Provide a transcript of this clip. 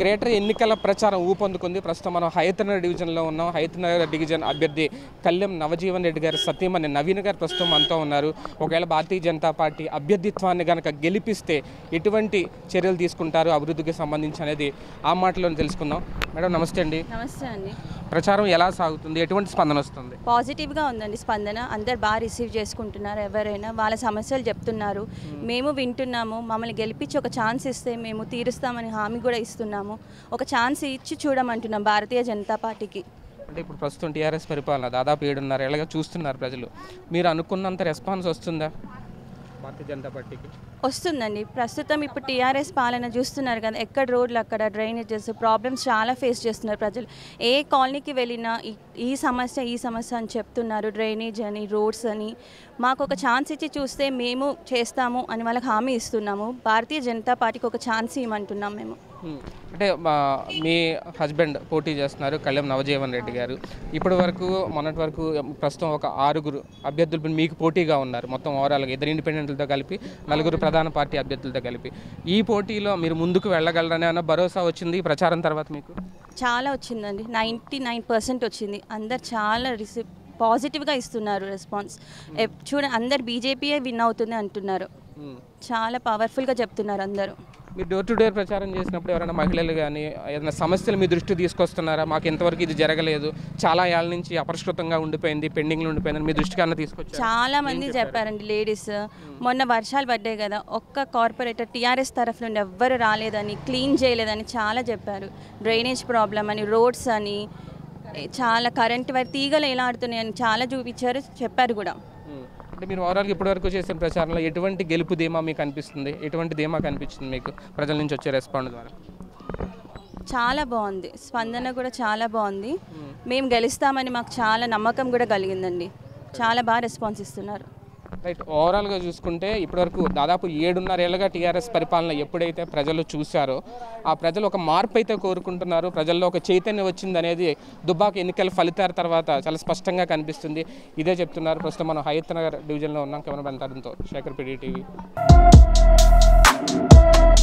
Greater ఎన్నికల ప్రచారం ఊపందుకుంది ప్రస్తుతం మనం హైతనగర్ డివిజన్లో ఉన్నాం హైతనగర్ డివిజన్ అభ్యర్థి కళ్యాణ్ నవజీవన్ రెడ్డి గారి సతీమణి నవీన్ గారు ప్రస్తుతం మనతో ఉన్నారు ఒకవేళ భారతీయ జనతా పార్టీ అభ్యర్థిత్వాన్ని కనుక గెలిపిస్తే ఎటువంటి చర్యలు తీసుకుంటారు అభివృద్ధికి సంబంధించి అనేది ఆ మాటలో తెలుసుకుందాం మేడం నమస్తే అండి నమస్తే అండి ప్రచారం ఎలా సాగుతుంది ఎటువంటి స్పందన వస్తుంది పాజిటివ్గా ఉందండి స్పందన అందరు బాగా రిసీవ్ చేసుకుంటున్నారు ఎవరైనా వాళ్ళ సమస్యలు చెప్తున్నారు మేము వింటున్నాము మమ్మల్ని గెలిపించి ఒక ఛాన్స్ ఇస్తే మేము తీరుస్తామని హామీ కూడా ఇస్తున్నాము ఒక ఛాన్స్ ఇచ్చి చూడమంటున్నాం భారతీయ జనతా పార్టీకి అంటే ఇప్పుడు ప్రస్తుతం టీఆర్ఎస్ పరిపాలన దాదాపు ఏడున్నర ఏళ్ళగా చూస్తున్నారు ప్రజలు మీరు అనుకున్నంత రెస్పాన్స్ వస్తుందా భారతీయ జనతా పార్టీకి వస్తుందండి ప్రస్తుతం ఇప్పుడు టీఆర్ఎస్ పాలన చూస్తున్నారు కదా ఎక్కడ రోడ్లు అక్కడ డ్రైనేజెస్ ప్రాబ్లమ్స్ చాలా ఫేస్ చేస్తున్నారు ప్రజలు ఏ కాలనీకి వెళ్ళినా ఈ- ఈ సమస్య ఈ సమస్య అని చెప్తున్నారు డ్రైనేజ్ అని రోడ్స్ అని మాకు ఒక ఛాన్స్ ఇచ్చి చూస్తే మేము చేస్తాము అని వాళ్ళకి హామీ ఇస్తున్నాము భారతీయ జనతా పార్టీకి ఒక ఛాన్స్ ఇవ్వమంటున్నాం మేము ఉమ్, అంటే మా మీ హస్బెండ్ పోటీ చేస్తున్నారు కళ్యాణ్ నవజీవన్ రెడ్డి గారు ఇప్పటి వరకు మొన్నటి వరకు ప్రస్తుతం ఒక ఆరుగురు అభ్యర్థులు మీకు పోటీగా ఉన్నారు మొత్తం ఓవరాల్గా ఇద్దరు ఇండిపెండెంట్లతో కలిపి నలుగురు ప్రధాన పార్టీ అభ్యర్థులతో కలిపి ఈ పోటీలో మీరు ముందుకు వెళ్ళగలరని అన్న భరోసా వచ్చింది ఈ ప్రచారం తర్వాత మీకు చాలా వచ్చిందండి నైంటీ నైన్ పర్సెంట్ వచ్చింది అందరు చాలా రిసీవ్ పాజిటివ్గా ఇస్తున్నారు రెస్పాన్స్ ఎప్- చూడ అందరు బీజేపీయే విన్ అవుతుంది అంటున్నారు ఉమ్. చాలా పవర్ఫుల్గా చెప్తున్నారు అందరూ మీరు డోర్ టు డోర్ ప్రచారం చేసినప్పుడు ఎవరైనా మహిళలు కానీ ఏదైనా సమస్యలు మీ దృష్టికి తీసుకొస్తున్నారా మాకు ఇంతవరకు ఇది జరగలేదు చాలా ఏళ్ళ నుంచి అపరిష్కృతంగా ఉండిపోయింది పెండింగ్లో ఉండిపోయింది మీ దృష్టికి అన్న తీసుకొచ్చారు చాలా మంది చెప్పారండి లేడీస్ మొన్న వర్షాలు పడ్డాయి కదా ఒక్క కార్పొరేటర్ టీఆర్ఎస్ తరఫు నుండి ఎవ్వరు రాలేదని క్లీన్ చేయలేదని చాలా చెప్పారు డ్రైనేజ్ ప్రాబ్లం అని రోడ్స్ అని ఏ, చాలా కరెంట్ వైర్ తీగలు ఎలా ఆడుతున్నాయని చాలా చూపించారు చెప్పారు కూడా ఉమ్. అంటే మీరు ఓవరాల్గా ఇప్పటివరకు చేసిన ప్రచారంలో ఎటువంటి గెలుపు ధీమా మీకు అనిపిస్తుంది ఎటువంటి ధీమా కనిపించింది మీకు ప్రజల నుంచి వచ్చే రెస్పాండ్ ద్వారా చాలా బాగుంది స్పందన కూడా చాలా బాగుంది మేము గెలుస్తామని మాకు చాలా నమ్మకం కూడా కలిగిందండి చాలా బాగా రెస్పాన్స్ ఇస్తున్నారు రైట్ ఓవరాల్గా చూసుకుంటే ఇప్పటివరకు దాదాపు ఏడున్నర ఏళ్ళగా టీఆర్ఎస్ పరిపాలన ఎప్పుడైతే ప్రజలు చూశారో ఆ ప్రజలు ఒక మార్పు అయితే కోరుకుంటున్నారు ప్రజల్లో ఒక చైతన్యం వచ్చింది అనేది దుబ్బాక ఎన్నికల ఫలితాల తర్వాత చాలా స్పష్టంగా కనిపిస్తుంది ఇదే చెప్తున్నారు ప్రస్తుతం మనం హయత్ నగర్ డివిజన్లో ఉన్నాం కెమెరా బంతారంతో శేఖర్ పిడి టీవీ